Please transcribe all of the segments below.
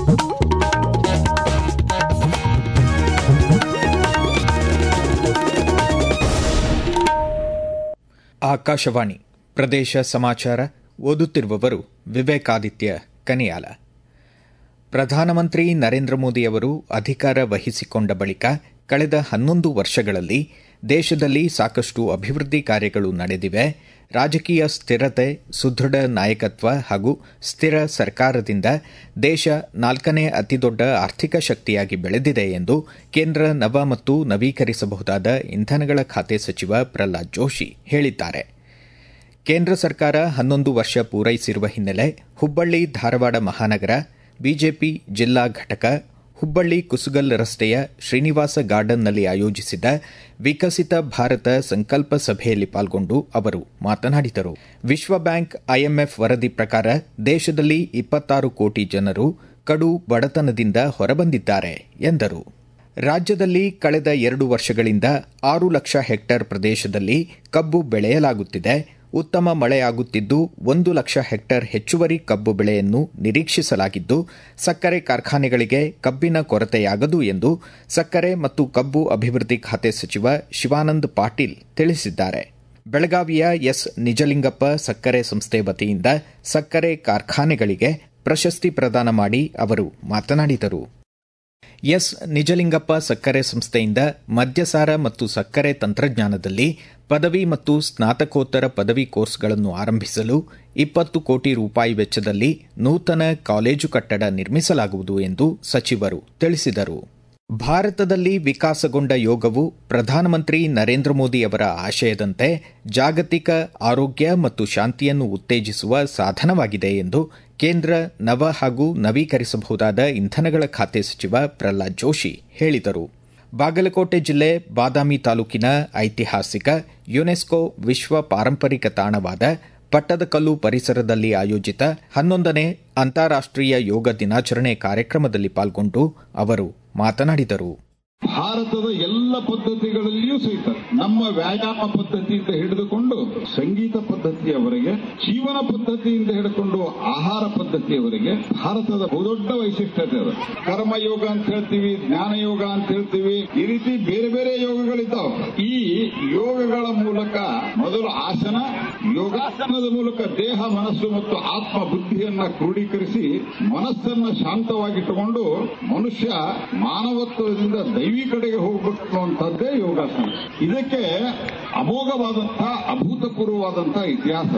ಆಕಾಶವಾಣಿ ಪ್ರದೇಶ ಸಮಾಚಾರ ಓದುತ್ತಿರುವವರು ವಿವೇಕಾದಿತ್ಯ ಕನಿಯಾಲ ಪ್ರಧಾನಮಂತ್ರಿ ನರೇಂದ್ರ ಮೋದಿಯವರು ಅಧಿಕಾರ ವಹಿಸಿಕೊಂಡ ಬಳಿಕ ಕಳೆದ ಹನ್ನೊಂದು ವರ್ಷಗಳಲ್ಲಿ ದೇಶದಲ್ಲಿ ಸಾಕಷ್ಟು ಅಭಿವೃದ್ಧಿ ಕಾರ್ಯಗಳು ನಡೆದಿವೆ ರಾಜಕೀಯ ಸ್ಥಿರತೆ ಸುದೃಢ ನಾಯಕತ್ವ ಹಾಗೂ ಸ್ಥಿರ ಸರ್ಕಾರದಿಂದ ದೇಶ ನಾಲ್ಕನೇ ಅತಿದೊಡ್ಡ ಆರ್ಥಿಕ ಶಕ್ತಿಯಾಗಿ ಬೆಳೆದಿದೆ ಎಂದು ಕೇಂದ್ರ ನವ ಮತ್ತು ನವೀಕರಿಸಬಹುದಾದ ಇಂಧನಗಳ ಖಾತೆ ಸಚಿವ ಪ್ರಹ್ಲಾದ್ ಜೋಶಿ ಹೇಳಿದ್ದಾರೆ ಕೇಂದ್ರ ಸರ್ಕಾರ ಹನ್ನೊಂದು ವರ್ಷ ಪೂರೈಸಿರುವ ಹಿನ್ನೆಲೆ ಹುಬ್ಬಳ್ಳಿ ಧಾರವಾಡ ಮಹಾನಗರ ಬಿಜೆಪಿ ಜಿಲ್ಲಾ ಘಟಕ ಹುಬ್ಬಳ್ಳಿ ಕುಸುಗಲ್ ರಸ್ತೆಯ ಶ್ರೀನಿವಾಸ ಗಾರ್ಡನ್ನಲ್ಲಿ ಆಯೋಜಿಸಿದ್ದ ವಿಕಸಿತ ಭಾರತ ಸಂಕಲ್ಪ ಸಭೆಯಲ್ಲಿ ಪಾಲ್ಗೊಂಡು ಅವರು ಮಾತನಾಡಿದರು ವಿಶ್ವ ಬ್ಯಾಂಕ್ ಐಎಂಎಫ್ ವರದಿ ಪ್ರಕಾರ ದೇಶದಲ್ಲಿ ಇಪ್ಪತ್ತಾರು ಕೋಟಿ ಜನರು ಕಡು ಬಡತನದಿಂದ ಹೊರಬಂದಿದ್ದಾರೆ ಎಂದರು ರಾಜ್ಯದಲ್ಲಿ ಕಳೆದ ಎರಡು ವರ್ಷಗಳಿಂದ ಆರು ಲಕ್ಷ ಹೆಕ್ಟೇರ್ ಪ್ರದೇಶದಲ್ಲಿ ಕಬ್ಬು ಬೆಳೆಯಲಾಗುತ್ತಿದೆ ಉತ್ತಮ ಮಳೆಯಾಗುತ್ತಿದ್ದು ಒಂದು ಲಕ್ಷ ಹೆಕ್ಟೇರ್ ಹೆಚ್ಚುವರಿ ಕಬ್ಬು ಬೆಳೆಯನ್ನು ನಿರೀಕ್ಷಿಸಲಾಗಿದ್ದು ಸಕ್ಕರೆ ಕಾರ್ಖಾನೆಗಳಿಗೆ ಕಬ್ಬಿನ ಕೊರತೆಯಾಗದು ಎಂದು ಸಕ್ಕರೆ ಮತ್ತು ಕಬ್ಬು ಅಭಿವೃದ್ಧಿ ಖಾತೆ ಸಚಿವ ಶಿವಾನಂದ್ ಪಾಟೀಲ್ ತಿಳಿಸಿದ್ದಾರೆ ಬೆಳಗಾವಿಯ ಎಸ್ ನಿಜಲಿಂಗಪ್ಪ ಸಕ್ಕರೆ ಸಂಸ್ಥೆ ವತಿಯಿಂದ ಸಕ್ಕರೆ ಕಾರ್ಖಾನೆಗಳಿಗೆ ಪ್ರಶಸ್ತಿ ಪ್ರದಾನ ಮಾಡಿ ಅವರು ಮಾತನಾಡಿದರು ಎಸ್ ನಿಜಲಿಂಗಪ್ಪ ಸಕ್ಕರೆ ಸಂಸ್ಥೆಯಿಂದ ಮದ್ಯಸಾರ ಮತ್ತು ಸಕ್ಕರೆ ತಂತ್ರಜ್ಞಾನದಲ್ಲಿ ಪದವಿ ಮತ್ತು ಸ್ನಾತಕೋತ್ತರ ಪದವಿ ಕೋರ್ಸ್ಗಳನ್ನು ಆರಂಭಿಸಲು ಇಪ್ಪತ್ತು ಕೋಟಿ ರೂಪಾಯಿ ವೆಚ್ಚದಲ್ಲಿ ನೂತನ ಕಾಲೇಜು ಕಟ್ಟಡ ನಿರ್ಮಿಸಲಾಗುವುದು ಎಂದು ಸಚಿವರು ತಿಳಿಸಿದರು ಭಾರತದಲ್ಲಿ ವಿಕಾಸಗೊಂಡ ಯೋಗವು ಪ್ರಧಾನಮಂತ್ರಿ ನರೇಂದ್ರ ಮೋದಿ ಅವರ ಆಶಯದಂತೆ ಜಾಗತಿಕ ಆರೋಗ್ಯ ಮತ್ತು ಶಾಂತಿಯನ್ನು ಉತ್ತೇಜಿಸುವ ಸಾಧನವಾಗಿದೆ ಎಂದು ಕೇಂದ್ರ ನವ ಹಾಗೂ ನವೀಕರಿಸಬಹುದಾದ ಇಂಧನಗಳ ಖಾತೆ ಸಚಿವ ಪ್ರಹ್ಲಾದ್ ಜೋಶಿ ಹೇಳಿದರು ಬಾಗಲಕೋಟೆ ಜಿಲ್ಲೆ ಬಾದಾಮಿ ತಾಲೂಕಿನ ಐತಿಹಾಸಿಕ ಯುನೆಸ್ಕೋ ವಿಶ್ವ ಪಾರಂಪರಿಕ ತಾಣವಾದ ಪಟ್ಟದಕಲ್ಲು ಪರಿಸರದಲ್ಲಿ ಆಯೋಜಿತ ಹನ್ನೊಂದನೇ ಅಂತಾರಾಷ್ಟೀಯ ಯೋಗ ದಿನಾಚರಣೆ ಕಾರ್ಯಕ್ರಮದಲ್ಲಿ ಪಾಲ್ಗೊಂಡು ಅವರು ಮಾತನಾಡಿದರು ಭಾರತದ ಎಲ್ಲ ಪದ್ಧತಿಗಳಲ್ಲಿಯೂ ಸಹಿತ ನಮ್ಮ ವ್ಯಾಯಾಮ ಪದ್ಧತಿಯಿಂದ ಹಿಡಿದುಕೊಂಡು ಸಂಗೀತ ಪದ್ಧತಿಯವರೆಗೆ ಜೀವನ ಪದ್ಧತಿಯಿಂದ ಹಿಡಿದುಕೊಂಡು ಆಹಾರ ಪದ್ಧತಿಯವರೆಗೆ ಭಾರತದ ಬಹುದೊಡ್ಡ ವೈಶಿಷ್ಟ್ಯತೆ ಅದು ಕರ್ಮಯೋಗ ಅಂತ ಹೇಳ್ತೀವಿ ಜ್ಞಾನ ಯೋಗ ಅಂತ ಹೇಳ್ತೀವಿ ಈ ರೀತಿ ಬೇರೆ ಬೇರೆ ಯೋಗಗಳಿದ್ದಾವೆ ಈ ಯೋಗಗಳ ಮೂಲಕ ಮೊದಲು ಆಸನ ಯೋಗಾಸನದ ಮೂಲಕ ದೇಹ ಮನಸ್ಸು ಮತ್ತು ಆತ್ಮ ಬುದ್ಧಿಯನ್ನ ಕ್ರೋಢೀಕರಿಸಿ ಮನಸ್ಸನ್ನ ಶಾಂತವಾಗಿಟ್ಟುಕೊಂಡು ಮನುಷ್ಯ ಮಾನವತ್ವದಿಂದ ದೈವಿ ಕಡೆಗೆ ಹೋಗ್ಬೇಕು ಅನ್ನುವಂಥದ್ದೇ ಯೋಗಾಸನ ಇದಕ್ಕೆ ಅಮೋಘವಾದಂತಹ ಅಭೂತಪೂರ್ವವಾದಂತಹ ಇತಿಹಾಸ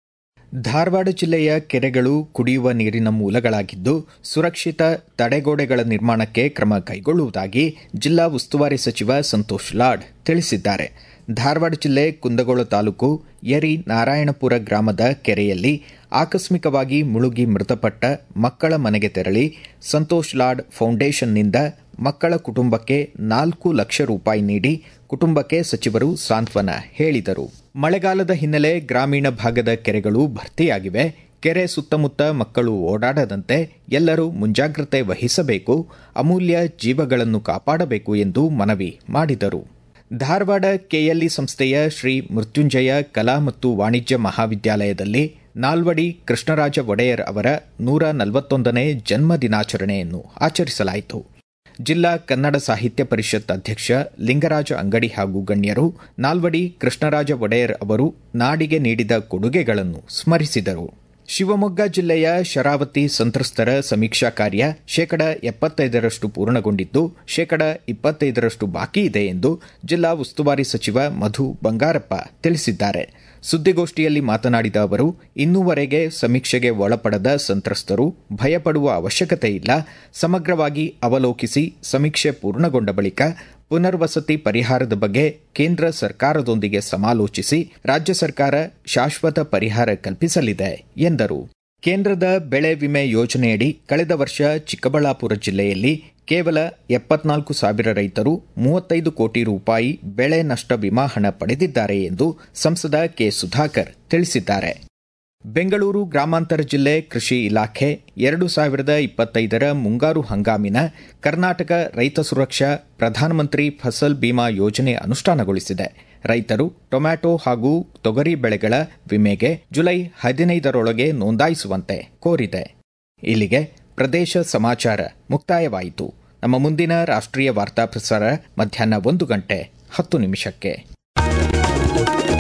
ಧಾರವಾಡ ಜಿಲ್ಲೆಯ ಕೆರೆಗಳು ಕುಡಿಯುವ ನೀರಿನ ಮೂಲಗಳಾಗಿದ್ದು ಸುರಕ್ಷಿತ ತಡೆಗೋಡೆಗಳ ನಿರ್ಮಾಣಕ್ಕೆ ಕ್ರಮ ಕೈಗೊಳ್ಳುವುದಾಗಿ ಜಿಲ್ಲಾ ಉಸ್ತುವಾರಿ ಸಚಿವ ಸಂತೋಷ್ ಲಾಡ್ ತಿಳಿಸಿದ್ದಾರೆ ಧಾರವಾಡ ಜಿಲ್ಲೆ ಕುಂದಗೋಳ ತಾಲೂಕು ಯರಿ ನಾರಾಯಣಪುರ ಗ್ರಾಮದ ಕೆರೆಯಲ್ಲಿ ಆಕಸ್ಮಿಕವಾಗಿ ಮುಳುಗಿ ಮೃತಪಟ್ಟ ಮಕ್ಕಳ ಮನೆಗೆ ತೆರಳಿ ಸಂತೋಷ್ ಲಾಡ್ ಫೌಂಡೇಶನ್ನಿಂದ ಮಕ್ಕಳ ಕುಟುಂಬಕ್ಕೆ ನಾಲ್ಕು ಲಕ್ಷ ರೂಪಾಯಿ ನೀಡಿ ಕುಟುಂಬಕ್ಕೆ ಸಚಿವರು ಸಾಂತ್ವನ ಹೇಳಿದರು ಮಳೆಗಾಲದ ಹಿನ್ನೆಲೆ ಗ್ರಾಮೀಣ ಭಾಗದ ಕೆರೆಗಳು ಭರ್ತಿಯಾಗಿವೆ ಕೆರೆ ಸುತ್ತಮುತ್ತ ಮಕ್ಕಳು ಓಡಾಡದಂತೆ ಎಲ್ಲರೂ ಮುಂಜಾಗ್ರತೆ ವಹಿಸಬೇಕು ಅಮೂಲ್ಯ ಜೀವಗಳನ್ನು ಕಾಪಾಡಬೇಕು ಎಂದು ಮನವಿ ಮಾಡಿದರು ಧಾರವಾಡ ಕೆಎಲ್ಇ ಸಂಸ್ಥೆಯ ಶ್ರೀ ಮೃತ್ಯುಂಜಯ ಕಲಾ ಮತ್ತು ವಾಣಿಜ್ಯ ಮಹಾವಿದ್ಯಾಲಯದಲ್ಲಿ ನಾಲ್ವಡಿ ಕೃಷ್ಣರಾಜ ಒಡೆಯರ್ ಅವರ ನೂರ ನಲವತ್ತೊಂದನೇ ಜನ್ಮ ದಿನಾಚರಣೆಯನ್ನು ಆಚರಿಸಲಾಯಿತು ಜಿಲ್ಲಾ ಕನ್ನಡ ಸಾಹಿತ್ಯ ಪರಿಷತ್ ಅಧ್ಯಕ್ಷ ಲಿಂಗರಾಜ ಅಂಗಡಿ ಹಾಗೂ ಗಣ್ಯರು ನಾಲ್ವಡಿ ಕೃಷ್ಣರಾಜ ಒಡೆಯರ್ ಅವರು ನಾಡಿಗೆ ನೀಡಿದ ಕೊಡುಗೆಗಳನ್ನು ಸ್ಮರಿಸಿದರು ಶಿವಮೊಗ್ಗ ಜಿಲ್ಲೆಯ ಶರಾವತಿ ಸಂತ್ರಸ್ತರ ಸಮೀಕ್ಷಾ ಕಾರ್ಯ ಶೇಕಡ ಎಪ್ಪತ್ತೈದರಷ್ಟು ಪೂರ್ಣಗೊಂಡಿದ್ದು ಶೇಕಡ ಇಪ್ಪತ್ತೈದರಷ್ಟು ಬಾಕಿ ಇದೆ ಎಂದು ಜಿಲ್ಲಾ ಉಸ್ತುವಾರಿ ಸಚಿವ ಮಧು ಬಂಗಾರಪ್ಪ ತಿಳಿಸಿದ್ದಾರೆ ಸುದ್ದಿಗೋಷ್ಠಿಯಲ್ಲಿ ಮಾತನಾಡಿದ ಅವರು ಇನ್ನೂವರೆಗೆ ಸಮೀಕ್ಷೆಗೆ ಒಳಪಡದ ಸಂತ್ರಸ್ತರು ಭಯಪಡುವ ಅವಶ್ಯಕತೆ ಇಲ್ಲ ಸಮಗ್ರವಾಗಿ ಅವಲೋಕಿಸಿ ಸಮೀಕ್ಷೆ ಪೂರ್ಣಗೊಂಡ ಬಳಿಕ ಪುನರ್ವಸತಿ ಪರಿಹಾರದ ಬಗ್ಗೆ ಕೇಂದ್ರ ಸರ್ಕಾರದೊಂದಿಗೆ ಸಮಾಲೋಚಿಸಿ ರಾಜ್ಯ ಸರ್ಕಾರ ಶಾಶ್ವತ ಪರಿಹಾರ ಕಲ್ಪಿಸಲಿದೆ ಎಂದರು ಕೇಂದ್ರದ ಬೆಳೆ ವಿಮೆ ಯೋಜನೆಯಡಿ ಕಳೆದ ವರ್ಷ ಚಿಕ್ಕಬಳ್ಳಾಪುರ ಜಿಲ್ಲೆಯಲ್ಲಿ ಕೇವಲ ಎಪ್ಪತ್ನಾಲ್ಕು ಸಾವಿರ ರೈತರು ಮೂವತ್ತೈದು ಕೋಟಿ ರೂಪಾಯಿ ಬೆಳೆ ನಷ್ಟ ವಿಮಾ ಹಣ ಪಡೆದಿದ್ದಾರೆ ಎಂದು ಸಂಸದ ಕೆ ಸುಧಾಕರ್ ತಿಳಿಸಿದ್ದಾರೆ ಬೆಂಗಳೂರು ಗ್ರಾಮಾಂತರ ಜಿಲ್ಲೆ ಕೃಷಿ ಇಲಾಖೆ ಎರಡು ಸಾವಿರದ ಇಪ್ಪತ್ತೈದರ ಮುಂಗಾರು ಹಂಗಾಮಿನ ಕರ್ನಾಟಕ ರೈತ ಸುರಕ್ಷಾ ಪ್ರಧಾನಮಂತ್ರಿ ಫಸಲ್ ಬಿಮಾ ಯೋಜನೆ ಅನುಷ್ಠಾನಗೊಳಿಸಿದೆ ರೈತರು ಟೊಮ್ಯಾಟೊ ಹಾಗೂ ತೊಗರಿ ಬೆಳೆಗಳ ವಿಮೆಗೆ ಜುಲೈ ಹದಿನೈದರೊಳಗೆ ನೋಂದಾಯಿಸುವಂತೆ ಕೋರಿದೆ ಇಲ್ಲಿಗೆ ಪ್ರದೇಶ ಸಮಾಚಾರ ಮುಕ್ತಾಯವಾಯಿತು ನಮ್ಮ ಮುಂದಿನ ರಾಷ್ಟ್ರೀಯ ವಾರ್ತಾ ಪ್ರಸಾರ ಮಧ್ಯಾಹ್ನ ಒಂದು ಗಂಟೆ ಹತ್ತು ನಿಮಿಷಕ್ಕೆ